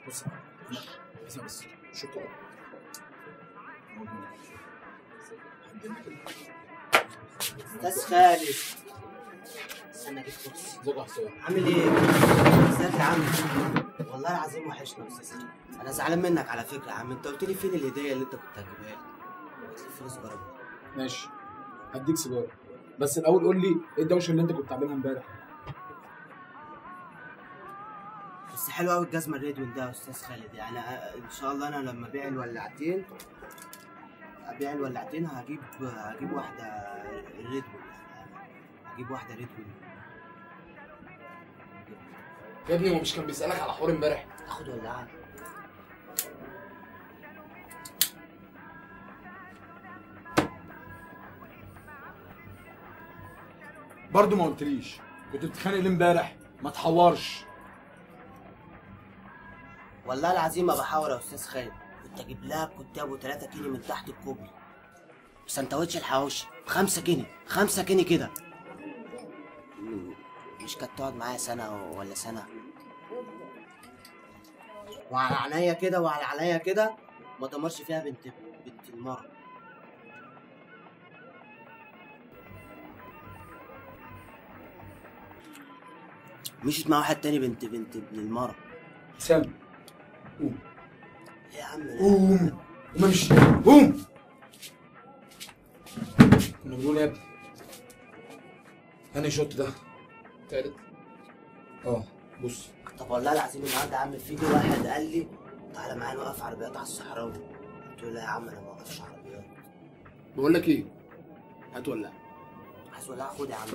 بص بس بس شكرا استاذ خالد استنى اجيب كرسي ازيك يا حسين عامل ايه؟ ازيك يا عم؟ والله العظيم وحشنا يا استاذ خالد انا زعلان منك على فكره يا عم انت قلت لي فين الهديه اللي انت كنت هتجيبها لي؟ قلت لي فلوس جرب ماشي هديك سيجاره بس الاول قول لي ايه الدوشه اللي انت كنت عاملها امبارح بس حلو قوي الجزمه الريدوين ده يا استاذ خالد يعني آه، ان شاء الله انا لما ابيع الولاعتين ابيع الولاعتين هجيب هجيب واحده ريدوين هجيب واحده ريدوين يا ابني هو مش كان بيسالك على حوار امبارح تاخد ولاعه برضه ما قلتليش كنت بتتخانق ليه امبارح ما تحورش والله العظيم ما بحاور يا استاذ خالد كنت اجيب لها كتاب و3 كيلو من تحت الكوبري سندوتش الحواوشي خمسة جنيه خمسة جنيه كده مم، مش كانت تقعد معايا سنة ولا سنة وعلى عينيا كده وعلى عليا كده ما دمرش فيها بنت بنت المرة مشيت مع واحد تاني بنت بنت ابن المرة سام قوم إيه يا عم ده؟ قوم قوم امشي قوم كنا بنقول يا ابني انهي شوت ده تالت اه بص طب والله العظيم النهارده يا عم في جه واحد قال لي تعالى معايا نوقف عربيات على الصحراوي قلت له لا يا عم انا ما بوقفش عربيات بقول لك ايه هات ولا عايز ولا خد يا عم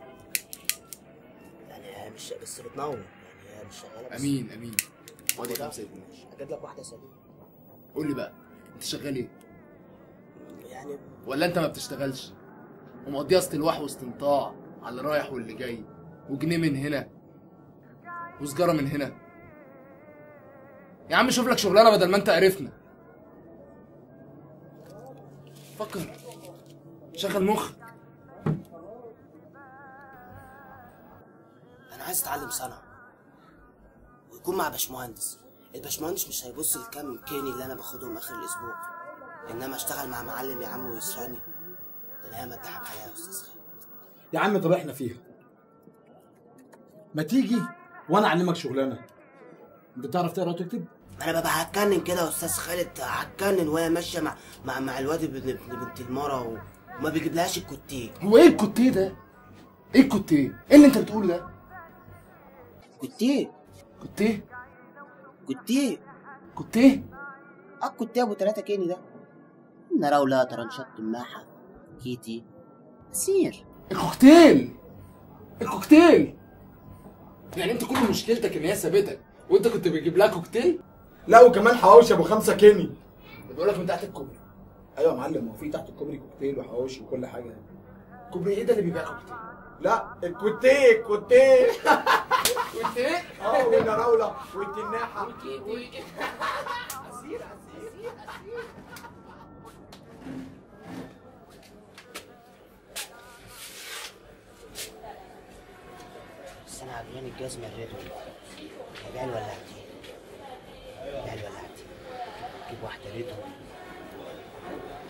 يعني هي مش بس بتنور يعني هي مش شغاله بس امين امين خدها. خمسة جنيه. اجيب لك واحده سليمه قول لي بقى انت شغال ايه يعني ولا انت ما بتشتغلش ومقضيها استلواح واستنطاع على اللي رايح واللي جاي وجنيه من هنا وسجاره من هنا يا عم شوف لك شغلانه بدل ما انت عرفنا فكر شغل مخك انا عايز اتعلم صنعه ويكون مع باشمهندس الباشمهندس مش هيبص لكام كيني اللي انا باخدهم اخر الاسبوع انما اشتغل مع معلم يا عم ويسرقني ده انا ياما اتضحك عليا يا استاذ خالد يا عم طب احنا فيها ما تيجي وانا اعلمك شغلانه انت بتعرف تقرا وتكتب ما انا ببقى هتجنن كده يا استاذ خالد هتجنن وهي ماشيه مع مع, مع الواد ابن ابن بنت المره و... وما بيجيبلهاش الكوتيه هو ايه الكوتيه ده ايه الكوتيه ايه اللي انت بتقوله ده كوتيه كوتيه كوتيه كوتيه اه الكوتيه ابو 3 كيني ده نراوله طرنشات تماحه كيتي سير الكوكتيل الكوكتيل يعني انت كل مشكلتك ان هي سابتك وانت كنت بتجيب لها كوكتيل لا وكمان حواوشي ابو خمسة كيني بقول لك من تحت الكوبري ايوه يا معلم هو في تحت الكوبري كوكتيل وحواوشي وكل حاجه كوبري ايه ده اللي بيبيع كوكتيل لا الكوتيه الكوتيه كوكتيل اه والنراوله والتناحه بس انا عجباني الجزمه الريدو بيع الولاعتين بيع الولاعتين جيب واحده ريدو